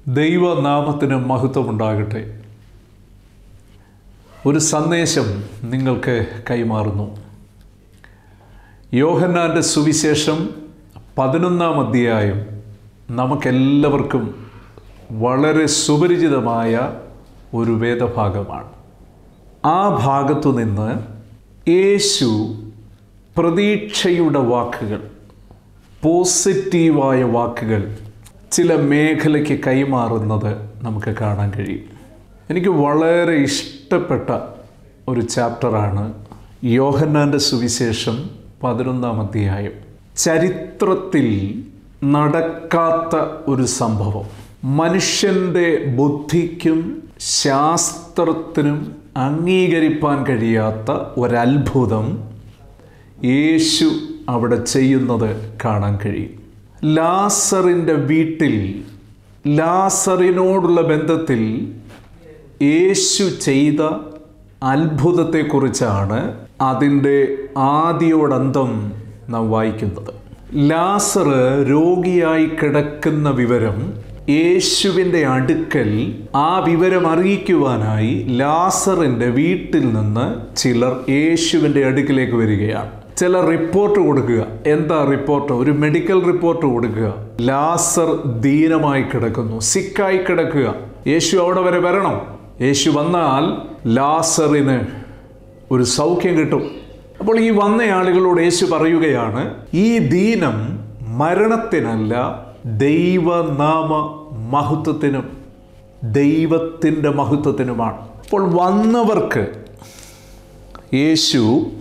ദൈവനാമത്തിന് മഹത്വമുണ്ടാകട്ടെ ഒരു സന്ദേശം നിങ്ങൾക്ക് കൈമാറുന്നു യോഹന്നാൻ്റെ സുവിശേഷം പതിനൊന്നാം അധ്യായം നമുക്കെല്ലാവർക്കും വളരെ സുപരിചിതമായ ഒരു വേദഭാഗമാണ് ആ ഭാഗത്തു നിന്ന് യേശു പ്രതീക്ഷയുടെ വാക്കുകൾ പോസിറ്റീവായ വാക്കുകൾ ചില മേഖലയ്ക്ക് കൈമാറുന്നത് നമുക്ക് കാണാൻ കഴിയും എനിക്ക് വളരെ ഇഷ്ടപ്പെട്ട ഒരു ചാപ്റ്ററാണ് യോഹന്നാൻ്റെ സുവിശേഷം പതിനൊന്നാം അധ്യായം ചരിത്രത്തിൽ നടക്കാത്ത ഒരു സംഭവം മനുഷ്യൻ്റെ ബുദ്ധിക്കും ശാസ്ത്രത്തിനും അംഗീകരിപ്പാൻ കഴിയാത്ത ഒരത്ഭുതം യേശു അവിടെ ചെയ്യുന്നത് കാണാൻ കഴിയും ലാസറിൻ്റെ വീട്ടിൽ ലാസറിനോടുള്ള ബന്ധത്തിൽ യേശു ചെയ്ത അത്ഭുതത്തെക്കുറിച്ചാണ് അതിൻ്റെ ആദിയോടന്തം നാം വായിക്കുന്നത് ലാസർ രോഗിയായി കിടക്കുന്ന വിവരം യേശുവിൻ്റെ അടുക്കൽ ആ വിവരം അറിയിക്കുവാനായി ലാസറിൻ്റെ വീട്ടിൽ നിന്ന് ചിലർ യേശുവിൻ്റെ അടുക്കിലേക്ക് വരികയാണ് ചില റിപ്പോർട്ട് കൊടുക്കുക എന്താ റിപ്പോർട്ട് ഒരു മെഡിക്കൽ റിപ്പോർട്ട് കൊടുക്കുക ലാസർ ദീനമായി കിടക്കുന്നു സിക്കായി കിടക്കുക യേശു അവിടെ വരെ വരണം യേശു വന്നാൽ ലാസറിന് ഒരു സൗഖ്യം കിട്ടും അപ്പോൾ ഈ വന്ന ആളുകളോട് യേശു പറയുകയാണ് ഈ ദീനം മരണത്തിനല്ല ദൈവനാമ മഹത്വത്തിനും ദൈവത്തിൻ്റെ മഹത്വത്തിനുമാണ് അപ്പോൾ വന്നവർക്ക് യേശു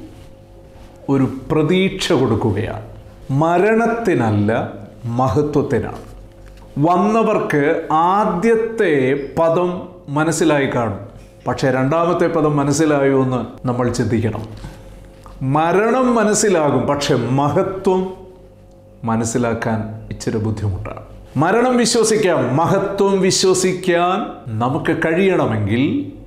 ഒരു പ്രതീക്ഷ കൊടുക്കുകയാണ് മരണത്തിനല്ല മഹത്വത്തിനാണ് വന്നവർക്ക് ആദ്യത്തെ പദം മനസ്സിലായി കാണും പക്ഷേ രണ്ടാമത്തെ പദം മനസ്സിലായോ എന്ന് നമ്മൾ ചിന്തിക്കണം മരണം മനസ്സിലാകും പക്ഷെ മഹത്വം മനസ്സിലാക്കാൻ ഇച്ചിരി ബുദ്ധിമുട്ടാണ് മരണം വിശ്വസിക്കാം മഹത്വം വിശ്വസിക്കാൻ നമുക്ക് കഴിയണമെങ്കിൽ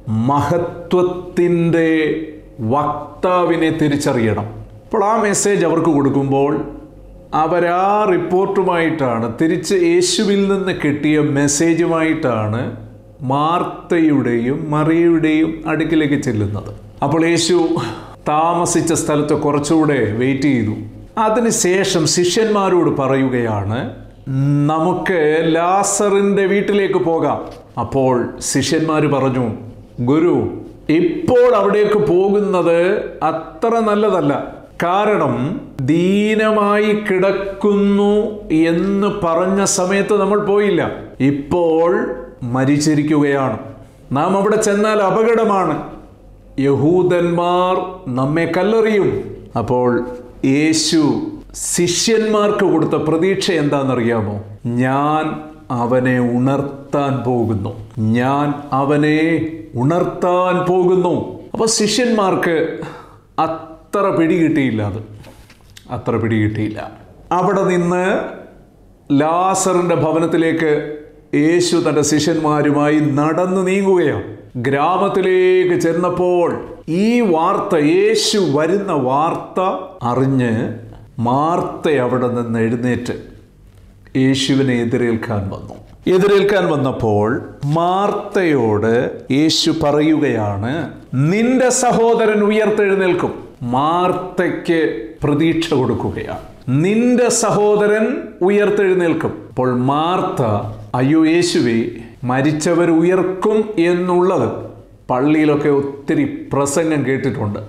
മഹത്വത്തിൻ്റെ വക്താവിനെ തിരിച്ചറിയണം അപ്പോൾ ആ മെസ്സേജ് അവർക്ക് കൊടുക്കുമ്പോൾ അവരാ റിപ്പോർട്ടുമായിട്ടാണ് തിരിച്ച് യേശുവിൽ നിന്ന് കിട്ടിയ മെസ്സേജുമായിട്ടാണ് മാർത്തയുടെയും മറിയയുടെയും അടുക്കിലേക്ക് ചെല്ലുന്നത് അപ്പോൾ യേശു താമസിച്ച സ്ഥലത്ത് കുറച്ചുകൂടെ വെയിറ്റ് ചെയ്തു അതിനുശേഷം ശിഷ്യന്മാരോട് പറയുകയാണ് നമുക്ക് ലാസറിൻ്റെ വീട്ടിലേക്ക് പോകാം അപ്പോൾ ശിഷ്യന്മാർ പറഞ്ഞു ഗുരു ഇപ്പോൾ അവിടേക്ക് പോകുന്നത് അത്ര നല്ലതല്ല കാരണം ദീനമായി കിടക്കുന്നു എന്ന് പറഞ്ഞ സമയത്ത് നമ്മൾ പോയില്ല ഇപ്പോൾ മരിച്ചിരിക്കുകയാണ് നാം അവിടെ ചെന്നാൽ അപകടമാണ് യഹൂദന്മാർ നമ്മെ കല്ലെറിയും അപ്പോൾ യേശു ശിഷ്യന്മാർക്ക് കൊടുത്ത പ്രതീക്ഷ എന്താണെന്നറിയാമോ ഞാൻ അവനെ ഉണർത്താൻ പോകുന്നു ഞാൻ അവനെ ഉണർത്താൻ പോകുന്നു അപ്പോൾ ശിഷ്യന്മാർക്ക് അത്ര പിടികിട്ടിയില്ല അത് അത്ര പിടികിട്ടിയില്ല അവിടെ നിന്ന് ലാസറിൻ്റെ ഭവനത്തിലേക്ക് യേശു തൻ്റെ ശിഷ്യന്മാരുമായി നടന്നു നീങ്ങുകയാണ് ഗ്രാമത്തിലേക്ക് ചെന്നപ്പോൾ ഈ വാർത്ത യേശു വരുന്ന വാർത്ത അറിഞ്ഞ് മാർത്ത അവിടെ നിന്ന് എഴുന്നേറ്റ് യേശുവിനെ എതിരേൽക്കാൻ വന്നു എതിരേൽക്കാൻ വന്നപ്പോൾ മാർത്തയോട് യേശു പറയുകയാണ് നിന്റെ സഹോദരൻ ഉയർത്തെഴുന്നേൽക്കും മാർത്തയ്ക്ക് പ്രതീക്ഷ കൊടുക്കുകയാണ് നിന്റെ സഹോദരൻ ഉയർത്തെഴുന്നേൽക്കും അപ്പോൾ മാർത്ത അയ്യോ യേശുവെ മരിച്ചവർ ഉയർക്കും എന്നുള്ളത് പള്ളിയിലൊക്കെ ഒത്തിരി പ്രസംഗം കേട്ടിട്ടുണ്ട്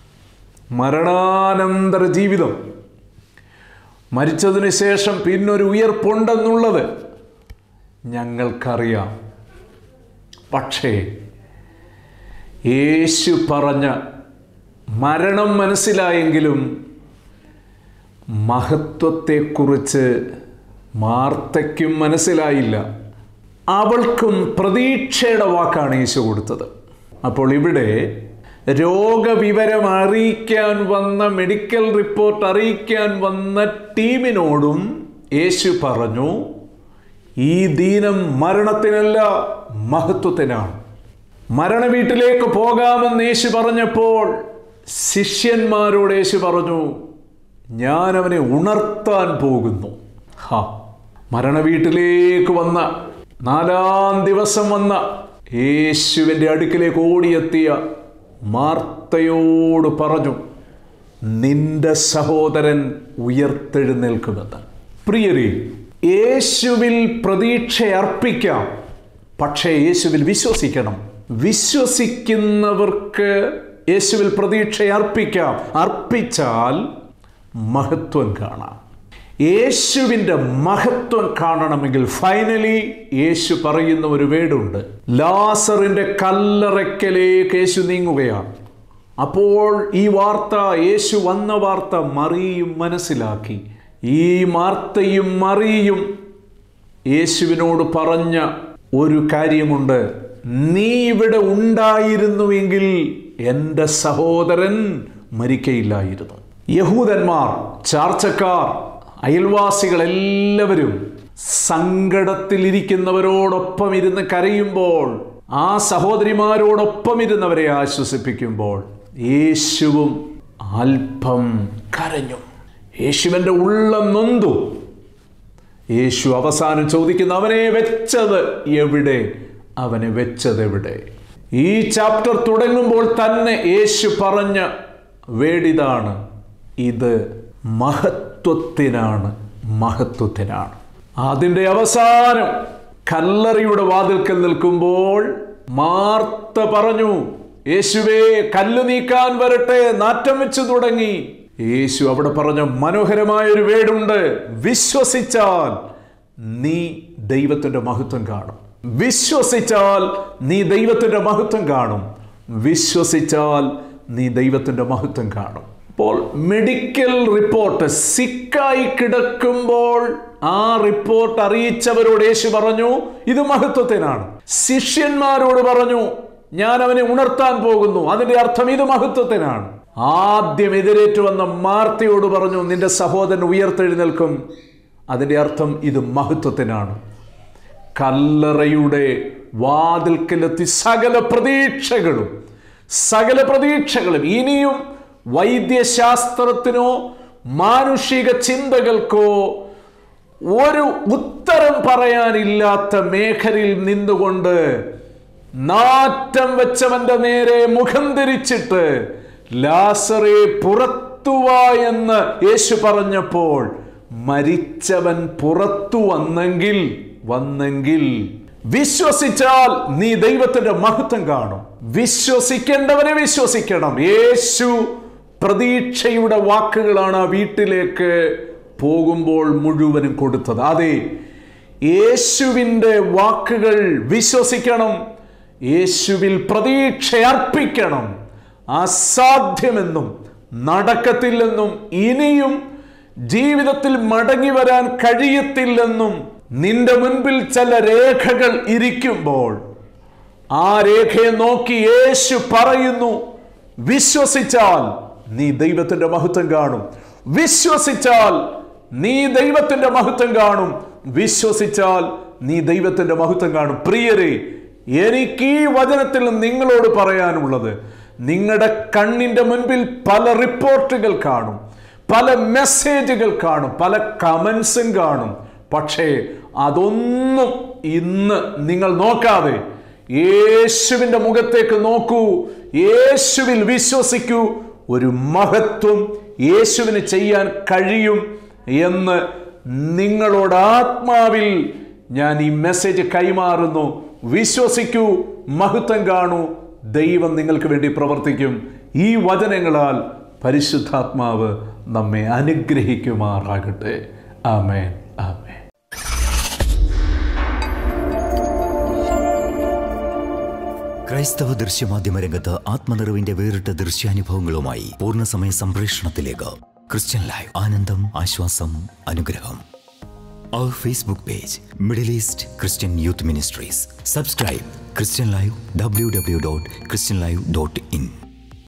മരണാനന്തര ജീവിതം മരിച്ചതിന് ശേഷം പിന്നൊരു ഉയർപ്പുണ്ടെന്നുള്ളത് ഞങ്ങൾക്കറിയാം പക്ഷേ യേശു പറഞ്ഞ മരണം മനസ്സിലായെങ്കിലും മഹത്വത്തെക്കുറിച്ച് മാർത്തയ്ക്കും മനസ്സിലായില്ല അവൾക്കും പ്രതീക്ഷയുടെ വാക്കാണ് യേശു കൊടുത്തത് അപ്പോൾ ഇവിടെ രോഗവിവരം അറിയിക്കാൻ വന്ന മെഡിക്കൽ റിപ്പോർട്ട് അറിയിക്കാൻ വന്ന ടീമിനോടും യേശു പറഞ്ഞു ഈ ദീനം മരണത്തിനല്ല മഹത്വത്തിനാണ് മരണ വീട്ടിലേക്ക് പോകാമെന്ന് യേശു പറഞ്ഞപ്പോൾ ശിഷ്യന്മാരോട് യേശു പറഞ്ഞു ഞാൻ അവനെ ഉണർത്താൻ പോകുന്നു ഹാ മരണ വീട്ടിലേക്ക് വന്ന നാലാം ദിവസം വന്ന യേശുവിൻ്റെ അടുക്കിലേക്ക് ഓടിയെത്തിയ മാർത്തയോട് പറഞ്ഞു നിന്റെ സഹോദരൻ ഉയർത്തെഴുന്നേൽക്കുമെന്ന് പ്രിയരെ യേശുവിൽ പ്രതീക്ഷ അർപ്പിക്കാം പക്ഷേ യേശുവിൽ വിശ്വസിക്കണം വിശ്വസിക്കുന്നവർക്ക് യേശുവിൽ പ്രതീക്ഷ അർപ്പിക്കാം അർപ്പിച്ചാൽ മഹത്വം കാണാം യേശുവിൻ്റെ മഹത്വം കാണണമെങ്കിൽ ഫൈനലി യേശു പറയുന്ന ഒരു വേടുണ്ട് ലാസറിൻ്റെ കല്ലറയ്ക്കലേക്ക് യേശു നീങ്ങുകയാണ് അപ്പോൾ ഈ വാർത്ത യേശു വന്ന വാർത്ത മറിയും മനസ്സിലാക്കി ഈ മാർത്തയും മറിയും യേശുവിനോട് പറഞ്ഞ ഒരു കാര്യമുണ്ട് നീ ഇവിടെ ഉണ്ടായിരുന്നുവെങ്കിൽ എൻ്റെ സഹോദരൻ മരിക്കയില്ലായിരുന്നു യഹൂദന്മാർ ചാർച്ചക്കാർ അയൽവാസികൾ എല്ലാവരും സങ്കടത്തിലിരിക്കുന്നവരോടൊപ്പം ഇരുന്ന് കരയുമ്പോൾ ആ സഹോദരിമാരോടൊപ്പം ഇരുന്നവരെ ആശ്വസിപ്പിക്കുമ്പോൾ യേശുവും അല്പം കരഞ്ഞു യേശുവിൻ്റെ ഉള്ളം നൊന്തു യേശു അവസാനം ചോദിക്കുന്ന അവനെ വെച്ചത് എവിടെ അവനെ വെച്ചത് എവിടെ ഈ ചാപ്റ്റർ തുടങ്ങുമ്പോൾ തന്നെ യേശു പറഞ്ഞ വേടിതാണ് ഇത് മഹത്വത്തിനാണ് മഹത്വത്തിനാണ് അതിൻ്റെ അവസാനം കല്ലറിയുടെ വാതിൽക്കൽ നിൽക്കുമ്പോൾ മാർത്ത പറഞ്ഞു യേശുവേ കല്ല് നീക്കാൻ വരട്ടെ നാറ്റം വെച്ചു തുടങ്ങി യേശു അവിടെ പറഞ്ഞ മനോഹരമായ ഒരു വേടുണ്ട് വിശ്വസിച്ചാൽ നീ ദൈവത്തിന്റെ മഹത്വം കാണും വിശ്വസിച്ചാൽ നീ ദൈവത്തിന്റെ മഹത്വം കാണും വിശ്വസിച്ചാൽ നീ ദൈവത്തിന്റെ മഹത്വം കാണും അപ്പോൾ മെഡിക്കൽ റിപ്പോർട്ട് സിക്കായി കിടക്കുമ്പോൾ ആ റിപ്പോർട്ട് അറിയിച്ചവരോട് യേശു പറഞ്ഞു ഇത് മഹത്വത്തിനാണ് ശിഷ്യന്മാരോട് പറഞ്ഞു ഞാൻ അവനെ ഉണർത്താൻ പോകുന്നു അതിന്റെ അർത്ഥം ഇത് മഹത്വത്തിനാണ് ആദ്യം എതിരേറ്റു വന്ന മാർത്തയോട് പറഞ്ഞു നിന്റെ സഹോദരൻ ഉയർത്തെഴുന്നേൽക്കും അതിന്റെ അർത്ഥം ഇത് മഹത്വത്തിനാണ് കല്ലറയുടെ വാതിൽക്കലെത്തി സകല പ്രതീക്ഷകളും സകല പ്രതീക്ഷകളും ഇനിയും വൈദ്യശാസ്ത്രത്തിനോ മാനുഷിക ചിന്തകൾക്കോ ഒരു ഉത്തരം പറയാനില്ലാത്ത മേഖലയിൽ നിന്നുകൊണ്ട് നാറ്റം വെച്ചവന്റെ നേരെ മുഖം തിരിച്ചിട്ട് ലാസറെ പുറത്തുവാ എന്ന് യേശു പറഞ്ഞപ്പോൾ മരിച്ചവൻ പുറത്തു വന്നെങ്കിൽ വന്നെങ്കിൽ വിശ്വസിച്ചാൽ നീ ദൈവത്തിന്റെ മഹത്വം കാണും വിശ്വസിക്കേണ്ടവനെ വിശ്വസിക്കണം യേശു പ്രതീക്ഷയുടെ വാക്കുകളാണ് ആ വീട്ടിലേക്ക് പോകുമ്പോൾ മുഴുവനും കൊടുത്തത് അതെ യേശുവിൻ്റെ വാക്കുകൾ വിശ്വസിക്കണം യേശുവിൽ പ്രതീക്ഷ അർപ്പിക്കണം അസാധ്യമെന്നും നടക്കത്തില്ലെന്നും ഇനിയും ജീവിതത്തിൽ മടങ്ങി വരാൻ കഴിയത്തില്ലെന്നും നിന്റെ മുൻപിൽ ചില രേഖകൾ ഇരിക്കുമ്പോൾ ആ രേഖയെ നോക്കി യേശു പറയുന്നു വിശ്വസിച്ചാൽ നീ ദൈവത്തിന്റെ മഹത്വം കാണും വിശ്വസിച്ചാൽ നീ ദൈവത്തിന്റെ മഹത്വം കാണും വിശ്വസിച്ചാൽ നീ ദൈവത്തിന്റെ മഹത്വം കാണും പ്രിയരെ എനിക്ക് ഈ വചനത്തിൽ നിങ്ങളോട് പറയാനുള്ളത് നിങ്ങളുടെ കണ്ണിന്റെ മുൻപിൽ പല റിപ്പോർട്ടുകൾ കാണും പല മെസ്സേജുകൾ കാണും പല കമൻസും കാണും പക്ഷേ അതൊന്നും ഇന്ന് നിങ്ങൾ നോക്കാതെ യേശുവിൻ്റെ മുഖത്തേക്ക് നോക്കൂ യേശുവിൽ വിശ്വസിക്കൂ ഒരു മഹത്വം യേശുവിന് ചെയ്യാൻ കഴിയും എന്ന് നിങ്ങളോട് ആത്മാവിൽ ഞാൻ ഈ മെസ്സേജ് കൈമാറുന്നു വിശ്വസിക്കൂ മഹത്വം കാണൂ ദൈവം നിങ്ങൾക്ക് വേണ്ടി പ്രവർത്തിക്കും ഈ വചനങ്ങളാൽ പരിശുദ്ധാത്മാവ് നമ്മെ അനുഗ്രഹിക്കുമാറാകട്ടെ ആമേൻ ആമേൻ ക്രൈസ്തവ ദൃശ്യമാധ്യമ രംഗത്ത് ആത്മനിറവിന്റെ വേറിട്ട ദൃശ്യാനുഭവങ്ങളുമായി പൂർണ്ണസമയ സംപ്രേഷണത്തിലേക്ക് ക്രിസ്ത്യൻ ലൈവ് ആനന്ദം ആശ്വാസം അനുഗ്രഹം അവർ Facebook page Middle East Christian youth ministries subscribe Christian live W W dot Christian live dot in